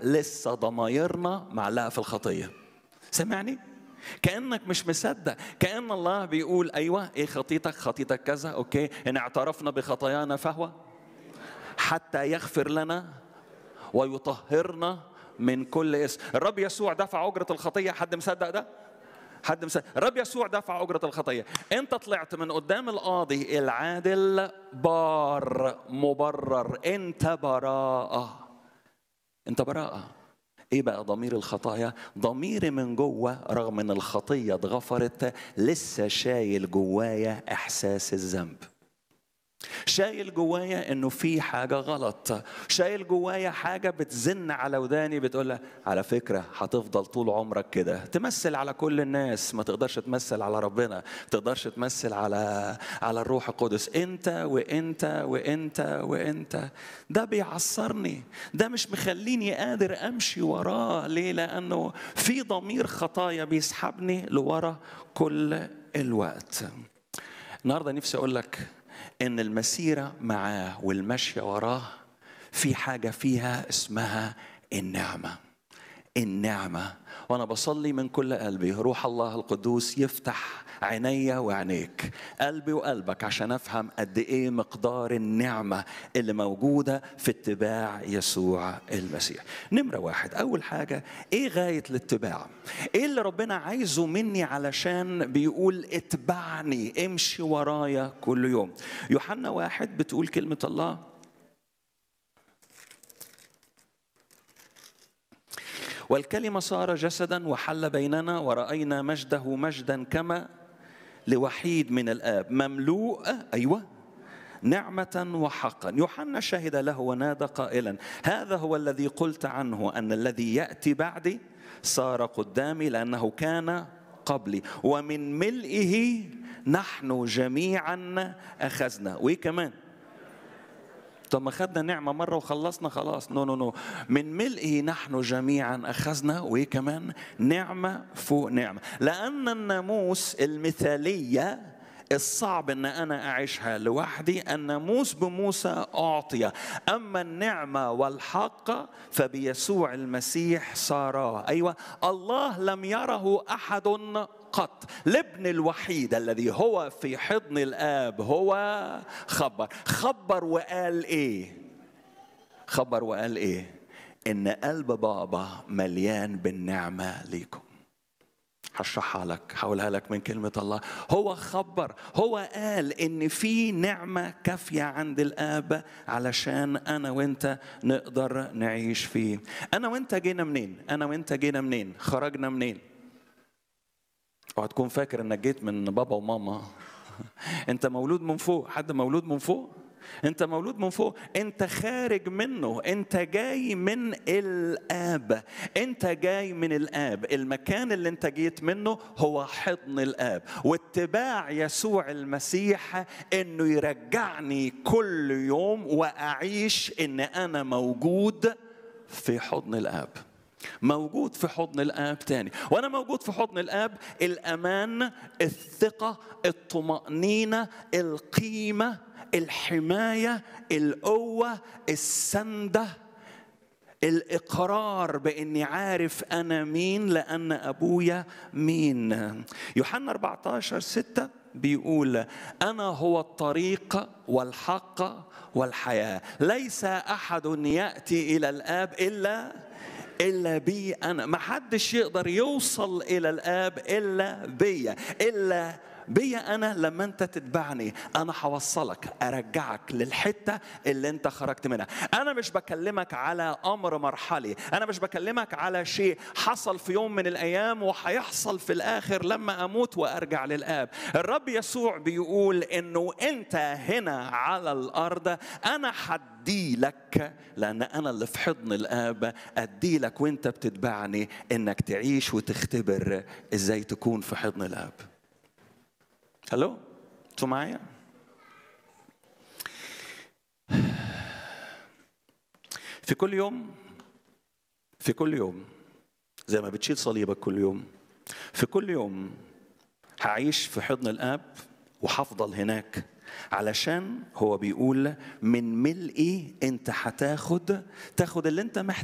لسه ضمايرنا معلقه في الخطيه سمعني كانك مش مصدق كان الله بيقول ايوه ايه خطيتك خطيتك كذا اوكي ان اعترفنا بخطايانا فهو حتى يغفر لنا ويطهرنا من كل اسم الرب يسوع دفع اجره الخطيه حد مصدق ده حد مصدق الرب يسوع دفع اجره الخطيه انت طلعت من قدام القاضي العادل بار مبرر انت براءه انت براءه ايه بقى ضمير الخطايا ضميري من جوه رغم ان الخطيه اتغفرت لسه شايل جوايا احساس الذنب شايل جوايا انه في حاجه غلط شايل جوايا حاجه بتزن على وداني بتقول على فكره هتفضل طول عمرك كده تمثل على كل الناس ما تقدرش تمثل على ربنا ما تقدرش تمثل على على الروح القدس انت وانت وانت وانت ده بيعصرني ده مش مخليني قادر امشي وراه ليه لانه في ضمير خطايا بيسحبني لورا كل الوقت النهارده نفسي اقول لك ان المسيره معاه والمشي وراه في حاجه فيها اسمها النعمه النعمه وانا بصلي من كل قلبي روح الله القدوس يفتح عينيا وعينيك قلبي وقلبك عشان افهم قد ايه مقدار النعمه اللي موجوده في اتباع يسوع المسيح نمره واحد اول حاجه ايه غايه الاتباع ايه اللي ربنا عايزه مني علشان بيقول اتبعني امشي ورايا كل يوم يوحنا واحد بتقول كلمه الله والكلمة صار جسدا وحل بيننا ورأينا مجده مجدا كما لوحيد من الآب مملوء أيوة نعمة وحقا يوحنا شهد له ونادى قائلا هذا هو الذي قلت عنه أن الذي يأتي بعدي صار قدامي لأنه كان قبلي ومن ملئه نحن جميعا أخذنا وإيه كمان طب ما خدنا نعمه مره وخلصنا خلاص نو نو نو من ملئه نحن جميعا اخذنا وايه كمان نعمه فوق نعمه لان الناموس المثاليه الصعب ان انا اعيشها لوحدي الناموس بموسى اعطي اما النعمه والحق فبيسوع المسيح صارا ايوه الله لم يره احد قط الابن الوحيد الذي هو في حضن الاب هو خبر خبر وقال ايه خبر وقال ايه ان قلب بابا مليان بالنعمه ليكم هشرحها لك هقولها لك من كلمة الله هو خبر هو قال إن في نعمة كافية عند الآب علشان أنا وأنت نقدر نعيش فيه أنا وأنت جينا منين أنا وأنت جينا منين خرجنا منين اوعى تكون فاكر انك جيت من بابا وماما انت مولود من فوق حد مولود من فوق انت مولود من فوق انت خارج منه انت جاي من الاب انت جاي من الاب المكان اللي انت جيت منه هو حضن الاب واتباع يسوع المسيح انه يرجعني كل يوم واعيش ان انا موجود في حضن الاب موجود في حضن الاب تاني وانا موجود في حضن الاب الامان الثقه الطمانينه القيمه الحمايه القوه السنده الاقرار باني عارف انا مين لان ابويا مين يوحنا 14 6 بيقول انا هو الطريق والحق والحياه ليس احد ياتي الى الاب الا الا بي انا ما حدش يقدر يوصل الى الاب الا بيا الا بيا انا لما انت تتبعني انا هوصلك ارجعك للحته اللي انت خرجت منها انا مش بكلمك على امر مرحلي انا مش بكلمك على شيء حصل في يوم من الايام وهيحصل في الاخر لما اموت وارجع للاب الرب يسوع بيقول انه انت هنا على الارض انا حد ادي لك لان انا اللي في حضن الاب ادي لك وانت بتتبعني انك تعيش وتختبر ازاي تكون في حضن الاب هلو انتوا معايا في كل يوم في كل يوم زي ما بتشيل صليبك كل يوم في كل يوم هعيش في حضن الاب وهفضل هناك علشان هو بيقول من ملئي انت هتاخد تاخد اللي انت محتاج